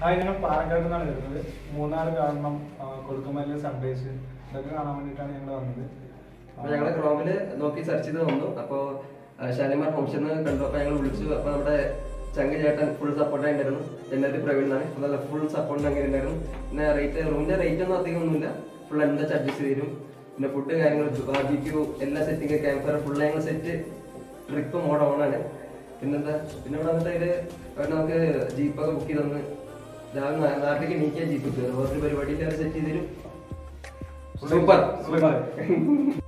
hi ഞങ്ങൾ പാലക്കാട് നിന്നാണ് വരുന്നത് മൂന്നാർ കാണണം ആ, കൊടുക്കുമല്ല് സൺറൈസ് ഇതൊക്കെ കാണാൻ വേണ്ടിയിട്ടാണ് ഞങ്ങൾ വന്നത് അപ്പൊ ഞങ്ങള് ക്രോമില് നോക്കി സെർച്ച് ചെയ്ത് വന്നു അപ്പോ ഷാനിമാർ ഫംഗ്ഷൻ കണ്ടു അപ്പൊ ഞങ്ങൾ വിളിച്ചു അപ്പൊ നമ്മുടെ ചങ്ങ ചേട്ടൻ ഫുൾ സപ്പോർട്ട് ആയിട്ടുണ്ടായിരുന്നു ജനറൽ പ്രവീൺ എന്നാണ് നല്ല ഫുൾ സപ്പോർട്ട് അങ്ങനെ ഉണ്ടായിരുന്നു പിന്നെ റേറ്റ് റൂമിന്റെ റേറ്റ് ഒന്നും അധികം ഒന്നുമില്ല ഫുൾ എന്താ അഡ്ജസ്റ്റ് ചെയ്ത് തരും പിന്നെ ഫുഡ് കാര്യങ്ങൾ ബാർബിക്യൂ എല്ലാ സെറ്റിംഗ് ക്യാമ്പ് ഫയർ ഫുൾ ഞങ്ങൾ സെറ്റ് ട്രിപ്പ് മോഡ് ഓൺ ആണ് പിന്നെന്താ പിന്നെ ഇവിടെ വന്നിട്ട് അതില് അവർ നമുക്ക് ജീപ്പൊക്കെ ബുക്ക് ചെയ്ത് തന്ന് രാവിലെ നാ- നാട്ടിലേക്ക് നീക്കിയ ജീപ്പ് കിട്ടും വേറൊരു പരിപാടിയിൽ അവർ സെറ്റ് ചെയ്ത് തരും സൂപ്പർ സൂപ്പർ